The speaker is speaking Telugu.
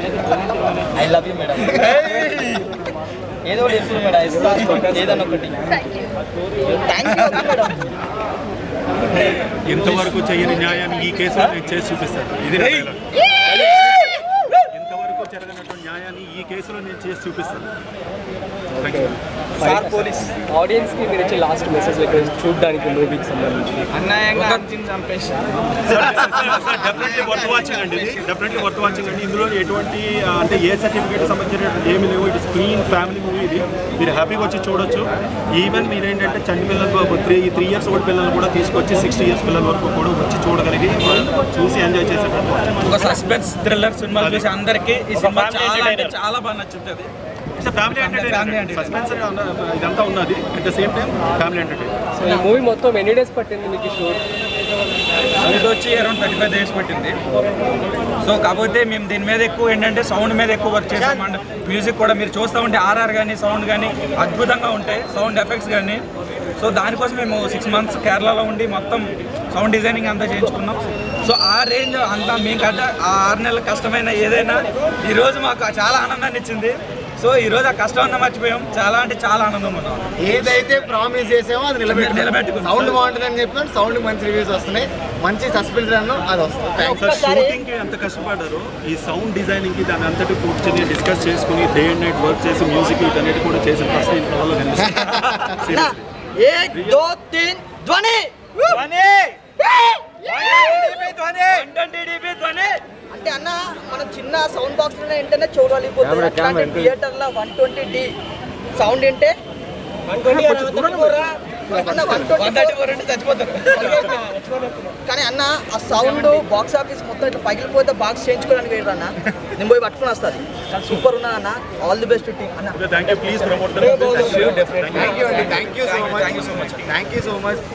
ఐ లవ్ యూ మేడం ఏదో ఒకటి ఎప్పుడు మేడం ఇస్తా ఏదన్నా ఒకటి థ్యాంక్ యూ మేడం ఎంతవరకు చేయని న్యాయాన్ని ఈ కేసులో నేను చేసి చూపిస్తాను ఇది నా dialogue. ఎంతవరకు జరగనటువంటి న్యాయాన్ని ఈ కేసులో నేను చేసి చూపిస్తాను Thank you. Sir police audience కి మీరు ఇచ్చే లాస్ట్ మెసేజ్ ఇక్కడ చూడడానికి మూవీకి సంబంధించి అన్యాయంగా అర్జున్ చంపేసి డెఫినెట్లీ వర్త్ వాచింగ్ అండి ఇది డెఫినెట్లీ వర్త్ వాచింగ్ అండి ఇందులో ఎటువంటి ఆ, అంటే ఏ సర్టిఫికేట్ సంబంధించిన ఏమి లేవు ఇట్ క్లీన్ ఫ్యామిలీ మూవీ ఇది మీరు హ్యాపీగా వచ్చి చూడొచ్చు ఈవెన్ మీరు ఏంటంటే చంటి పిల్లలు త్రీ త్రీ ఇయర్స్ ఓల్డ్ పిల్లలు కూడా తీసుకొచ్చి సిక్స్టీ ఇయర్స్ పిల్లల వరకు కూడా వచ్చి చూడగలిగి చూసి ఎంజాయ్ చేసేటట్టు ఒక సస్పెన్స్ థ్రిల్లర్ సినిమా చూసి అందరికి ఈ సినిమా చాలా అంటే చాలా బాగా నచ్చుతుంది family Family entertainment entertainment. Suspense ఇదంతా ఉన్నది at the same time family entertainment so ఈ మూవీ మొత్తం ఎన్ని డేస్ పట్టింది మీకు షూట్ ఇది వచ్చి అరౌండ్ థర్టీ ఫైవ్ డేస్ పట్టింది సో కాకపోతే మేము దీని మీద ఎక్కువ ఏంటంటే సౌండ్ మీద ఎక్కువ వర్క్ చేసాం అండ్ మ్యూజిక్ కూడా మీరు చూస్తూ ఉంటే ఆర్ఆర్ కానీ సౌండ్ కానీ అద్భుతంగా ఉంటాయి సౌండ్ ఎఫెక్ట్స్ కానీ సో దానికోసం మేము సిక్స్ మంత్స్ కేరళలో ఉండి మొత్తం సౌండ్ డిజైనింగ్ అంతా చేయించుకున్నాం సో ఆ రేంజ్ అంతా మేము కట్ట ఆ ఆరు నెలల కష్టమైన ఏదైనా ఈరోజు మాకు చాలా ఆనందాన్ని ఇచ్చింది సో ఈరోజు ఆ కష్టం అంతా మర్చిపోయాం చాలా అంటే చాలా ఆనందంగా ఉన్నాం ఏదైతే ప్రామిస్ చేసామో అది నిలబెట్టుకున్నాం నిలబెట్టుకున్నాం. సౌండ్ బాగుంటుందని చెప్పినాం సౌండ్ మంచి రివ్యూస్ వస్తున్నాయి మంచి సస్పెన్స్ అన్నాం అది వస్తుంది థ్యాంక్స్ సార్ షూటింగ్ కి ఎంత కష్టపడ్డారో ఈ సౌండ్ డిజైనింగ్ కి దాని అంతటి కూర్చొని డిస్కస్ చేసుకుని డే అండ్ నైట్ వర్క్ చేసి మ్యూజిక్ వీటన్నిటి కూడా చేసిన ఫస్ట్ ఇంట్లో వాళ్ళు కనిపిస్తుంది एक दो तीन ध्वनि ध्वनि ధ్వని అంటే అన్న మనం చిన్న సౌండ్ బాక్స్ లో ఏంటనే చూడలేకపోతుంది అట్లాంటి థియేటర్ లో వన్ ట్వంటీ డి సౌండ్ వింటే అన్న వన్ వన్ థర్టీ ఫోర్ అంటే చచ్చిపోతారు కానీ అన్న ఆ సౌండ్ బాక్స్ ఆఫీస్ మొత్తం ఇట్లా పగిలిపోతే బాక్స్ చేయించుకోవడానికి వేరు అన్న నేను పోయి పట్టుకుని వస్తుంది సూపర్ ఉన్నా అన్న ఆల్ ది బెస్ట్ టీమ్ అన్న thank you please promote thank you అండి thank you so much thank you so much